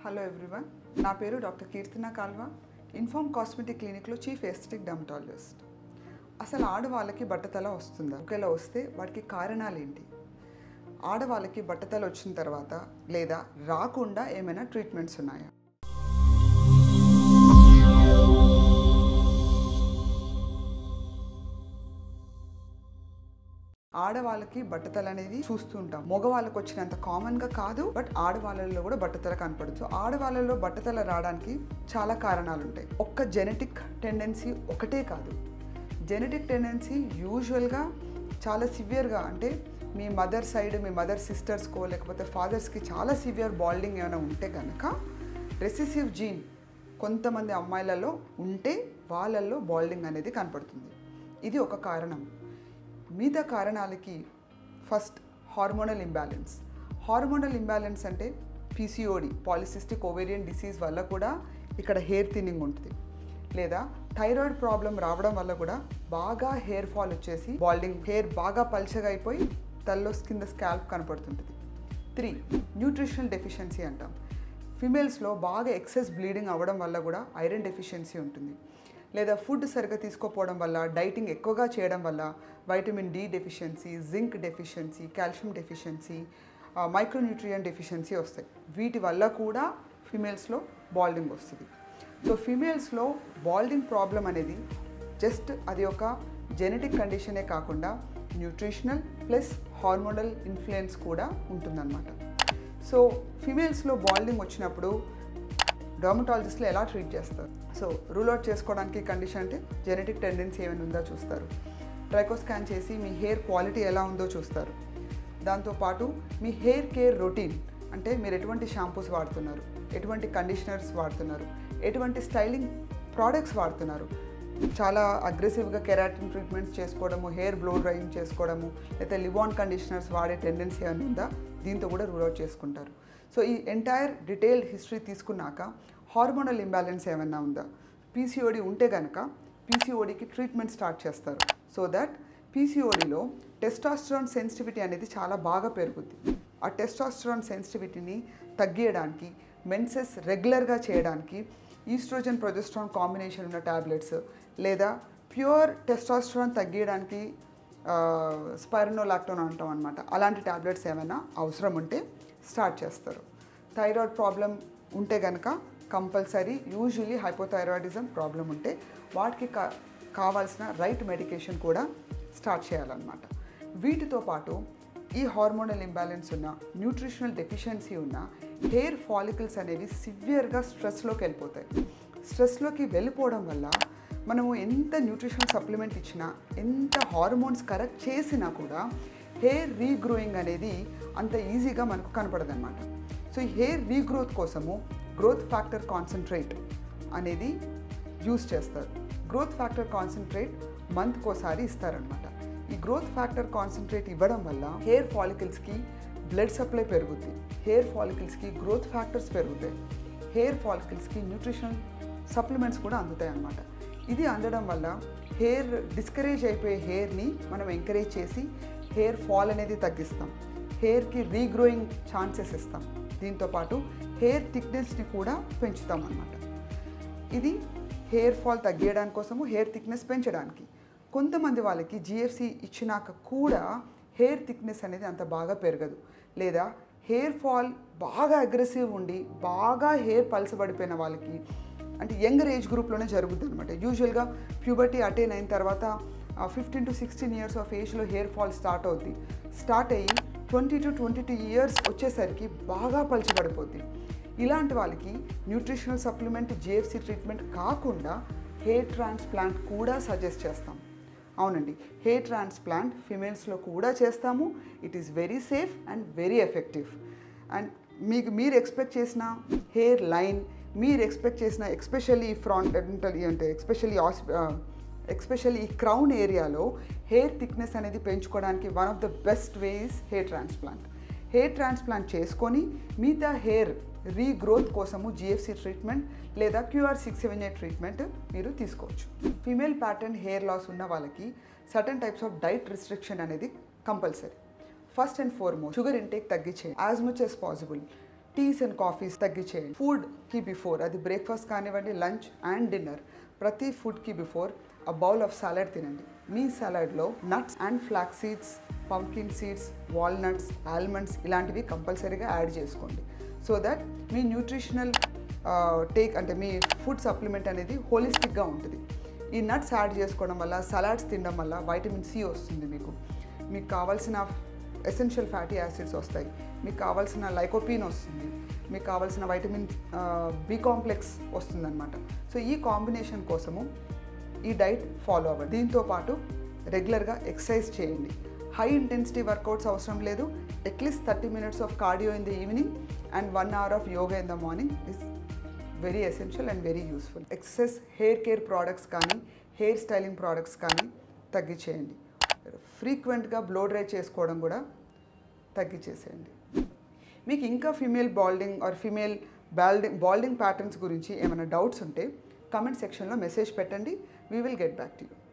hello everyone నా పేరు doctor Keerthana Kalva Inform cosmetic క్లినిక్లో చీఫ్ ఎస్థెటిక్ డర్మటాలజిస్ట్ అసలు ఆడవాళ్ళకి బట్టతల వస్తుందా ఒకవేళ వస్తే వాటికి కారణాలు ఏంటి ఆడవాళ్ళకి బట్టతల వచ్చిన తర్వాత లేదా రాకుండా ఏమైనా ట్రీట్మెంట్స్ ఉన్నాయా ఆడవాళ్ళకి బట్టతల అనేది చూస్తూ ఉంటాం మగవాళ్ళకి వచ్చినంత కామన్గా కాదు బట్ ఆడవాళ్ళలో కూడా బట్టతల కనపడచ్చు ఆడవాళ్ళలో బట్టతల రావడానికి చాలా కారణాలు ఉంటాయి ఒక్క జెనెటిక్ టెండెన్సీ ఒకటే కాదు జెనెటిక్ టెండెన్సీ యూజువల్గా చాలా సివియర్గా అంటే మీ మదర్ సైడ్ మీ మదర్ సిస్టర్స్కో లేకపోతే ఫాదర్స్కి చాలా సివియర్ బాల్డింగ్ ఏమైనా ఉంటే కనుక రెసిసివ్ జీన్ కొంతమంది అమ్మాయిలలో ఉంటే వాళ్ళల్లో బాల్డింగ్ అనేది కనపడుతుంది ఇది ఒక కారణం మిగతా కారణాలకి first hormonal imbalance hormonal imbalance అంటే పీసీఓడి పాలిసిస్టిక్ ఓవేరియన్ డిసీజ్ వల్ల కూడా ఇక్కడ హెయిర్ థిన్నింగ్ ఉంటుంది లేదా థైరాయిడ్ ప్రాబ్లం రావడం వల్ల కూడా బాగా హెయిర్ ఫాల్ వచ్చేసి బాల్డింగ్ హెయిర్ బాగా పల్చగా అయిపోయి తల్లో కింద స్కాల్ప్ కనపడుతుంటుంది త్రీ న్యూట్రిషనల్ డెఫిషియన్సీ అంటాం ఫిమేల్స్లో బాగా ఎక్సెస్ బ్లీడింగ్ అవ్వడం వల్ల కూడా ఐరన్ డెఫిషియన్సీ ఉంటుంది లేదా ఫుడ్ సరిగ్గా తీసుకోకపోవడం వల్ల డైటింగ్ ఎక్కువగా చేయడం వల్ల vitamin D deficiency zinc deficiency calcium deficiency micronutrient deficiency వస్తాయి వీటి వల్ల కూడా ఫిమేల్స్లో బాల్డింగ్ వస్తుంది సో ఫిమేల్స్లో బాల్డింగ్ ప్రాబ్లం అనేది జస్ట్ అది ఒక జెనెటిక్ కండిషనే కాకుండా న్యూట్రిషనల్ ప్లస్ హార్మోనల్ ఇన్ఫ్లుయెన్స్ కూడా ఉంటుందన్నమాట సో ఫిమేల్స్లో బాల్డింగ్ వచ్చినప్పుడు డర్మటాలజిస్ట్లో ఎలా ట్రీట్ చేస్తారు సో రూల్ అవుట్ చేసుకోవడానికి కండిషన్ అంటే జెనెటిక్ టెండెన్సీ ఏమైనా ఉందో చూస్తారు ట్రైకో స్కాన్ చేసి మీ హెయిర్ క్వాలిటీ ఎలా ఉందో చూస్తారు దాంతోపాటు మీ హెయిర్ కేర్ రొటీన్ అంటే మీరు ఎటువంటి షాంపూస్ వాడుతున్నారు ఎటువంటి కండిషనర్స్ వాడుతున్నారు ఎటువంటి స్టైలింగ్ ప్రోడక్ట్స్ వాడుతున్నారు చాలా అగ్రెసివ్గా కెరాటిన్ ట్రీట్మెంట్స్ చేసుకోవడము హెయిర్ బ్లో డ్రైయింగ్ చేసుకోవడము లేదా లివాన్ కండిషనర్స్ వాడే టెండెన్సీ అని ఉందా దీంతో కూడా రూల్ అవుట్ చేసుకుంటారు సో ఈ ఎంటైర్ డీటెయిల్డ్ హిస్టరీ తీసుకున్నాక హార్మోనల్ ఇంబ్యాలెన్స్ ఏమైనా ఉందా పీసీఓడి ఉంటే కనుక పీసీఓడికి ట్రీట్మెంట్ స్టార్ట్ చేస్తారు సో దట్ పీసీఓడిలో టెస్టాస్టరాన్ సెన్సిటివిటీ అనేది చాలా బాగా పెరుగుద్ది ఆ టెస్టాస్టరాన్ సెన్సిటివిటీని తగ్గియడానికి మెన్సెస్ రెగ్యులర్గా చేయడానికి ఈస్ట్రోజన్ ప్రొజెస్ట్రాన్ కాంబినేషన్ ఉన్న ట్యాబ్లెట్స్ లేదా ప్యూర్ టెస్టాస్టరాన్ తగ్గియడానికి స్పైరనోలాక్టోన్ అంటాం అనమాట అలాంటి ట్యాబ్లెట్స్ ఏమైనా అవసరం ఉంటే స్టార్ట్ చేస్తారు థైరాయిడ్ ప్రాబ్లం ఉంటే కనుక కంపల్సరీ యూజువలీ హైపోథైరాయిడిజం ప్రాబ్లం ఉంటే వాటికి కా కావాల్సిన రైట్ మెడికేషన్ కూడా స్టార్ట్ చేయాలన్నమాట వీటితో పాటు ఈ హార్మోనల్ ఇంబ్యాలెన్స్ ఉన్న న్యూట్రిషనల్ డెఫిషియన్సీ ఉన్న హెయిర్ ఫాలికల్స్ అనేవి సివియర్గా స్ట్రెస్లోకి వెళ్ళిపోతాయి స్ట్రెస్లోకి వెళ్ళిపోవడం వల్ల మనము ఎంత న్యూట్రిషనల్ సప్లిమెంట్ ఇచ్చినా ఎంత హార్మోన్స్ కరెక్ట్ చేసినా కూడా హెయిర్ రీగ్రోయింగ్ అనేది అంత ఈజీగా మనకు కనపడదన్నమాట సో ఈ హెయిర్ రీగ్రోత్ కోసము గ్రోత్ ఫ్యాక్టర్ కాన్సన్ట్రేట్ అనేది యూస్ చేస్తారు గ్రోత్ ఫ్యాక్టర్ కాన్సన్ట్రేట్ మంత్కోసారి ఇస్తారనమాట ఈ గ్రోత్ ఫ్యాక్టర్ కాన్సన్ట్రేట్ ఇవ్వడం వల్ల హెయిర్ ఫాలికల్స్కి బ్లడ్ సప్లై పెరుగుద్ది హెయిర్ ఫాలికల్స్కి గ్రోత్ ఫ్యాక్టర్స్ పెరుగుతాయి హెయిర్ ఫాలికల్స్కి న్యూట్రిషనల్ సప్లిమెంట్స్ కూడా అందుతాయి అన్నమాట ఇది అందడం వల్ల హెయిర్ డిస్కరేజ్ అయిపోయే హెయిర్ని మనం ఎంకరేజ్ చేసి హెయిర్ ఫాల్ అనేది తగ్గిస్తాం హెయిర్కి రీగ్రోయింగ్ ఛాన్సెస్ ఇస్తాం దీంతోపాటు హెయిర్ థిక్నెస్ని కూడా పెంచుతాం అన్నమాట ఇది హెయిర్ ఫాల్ తగ్గించడానికి కోసము హెయిర్ థిక్నెస్ పెంచడానికి కొంతమంది వాళ్ళకి జిఎఫ్సి ఇచ్చినాక కూడా హెయిర్ థిక్నెస్ అనేది అంత బాగా పెరగదు లేదా హెయిర్ ఫాల్ బాగా అగ్రెసివ్ ఉండి బాగా హెయిర్ పలసబడిపోయిన వాళ్ళకి అంటే యంగర్ ఏజ్ గ్రూప్లోనే జరుగుద్ది అనమాట యూజువల్గా ప్యూబర్టీ అటైన్ అయిన తర్వాత fifteen to sixteen years of ఏజ్లో హెయిర్ ఫాల్ స్టార్ట్ అవుద్ది స్టార్ట్ అయ్యి twenty to twenty two years వచ్చేసరికి బాగా పలచబడిపోద్ది ఇలాంటి వాళ్ళకి న్యూట్రిషనల్ సప్లిమెంట్ జిఎఫ్సి ట్రీట్మెంట్ కాకుండా హెయిర్ ట్రాన్స్ప్లాంట్ కూడా సజెస్ట్ చేస్తాం అవునండి హెయిర్ ట్రాన్స్ప్లాంట్ ఫిమేల్స్లో కూడా చేస్తాము it is very safe and very effective and మీకు మీరు ఎక్స్పెక్ట్ చేసిన హెయిర్ లైన్ మీరు ఎక్స్పెక్ట్ చేసిన ఎక్స్పెషల్లీ ఫ్రంట్ అంటే ఎక్స్పెషల్లీ ఎక్స్పెషల్లీ ఈ క్రౌన్ ఏరియాలో హెయిర్ థిక్నెస్ అనేది పెంచుకోవడానికి one of the best ways hair transplant hair transplant చేసుకొని మిగతా హెయిర్ రీగ్రోత్ కోసము జిఎఫ్సి ట్రీట్మెంట్ లేదా QR six seven eight treatment మీరు తీసుకోవచ్చు ఫీమేల్ ప్యాటర్న్ హెయిర్ లాస్ ఉన్న వాళ్ళకి certain types of diet restriction అనేది compulsory first and foremost sugar intake తగ్గించే as much as possible teas and coffees తగ్గించేయండి ఫుడ్కి బిఫోర్ అది బ్రేక్ఫాస్ట్ కానివ్వండి లంచ్ అండ్ డిన్నర్ ప్రతి ఫుడ్కి బిఫోర్ ఆ బౌల్ ఆఫ్ సాలడ్ తినండి మీ సాలడ్లో nuts and flax seeds pumpkin seeds walnuts almonds ఇలాంటివి కంపల్సరీగా యాడ్ చేసుకోండి సో దట్ మీ న్యూట్రిషనల్ టేక్ అంటే మీ ఫుడ్ సప్లిమెంట్ అనేది హోలిస్టిక్గా ఉంటుంది ఈ నట్స్ యాడ్ చేసుకోవడం వల్ల సలాడ్స్ తినడం వల్ల వైటమిన్ సి వస్తుంది మీకు మీకు కావాల్సిన ఎసెన్షియల్ ఫ్యాటీ యాసిడ్స్ వస్తాయి మీకు కావాల్సిన లైకోపీన్ వస్తుంది మీకు కావాల్సిన వైటమిన్ బి కాంప్లెక్స్ వస్తుందన్నమాట సో ఈ కాంబినేషన్ కోసము ఈ డైట్ ఫాలో అవ్వండి దీంతో పాటు రెగ్యులర్గా ఎక్సర్సైజ్ చేయండి హై ఇంటెన్సిటీ వర్కౌట్స్ అవసరం లేదు at least thirty minutes of cardio in the evening and one hour of yoga in the morning is very essential and very useful excess hair care products కానీ hair styling products కానీ తగ్గించేయండి ఫ్రీక్వెంట్గా blow dry చేసుకోవడం కూడా తగ్గించేసేయండి మీకు ఇంకా female balding or female balding balding patterns గురించి ఏమైనా డౌట్స్ ఉంటే కమెంట్ సెక్షన్లో మెసేజ్ పెట్టండి we will get back to you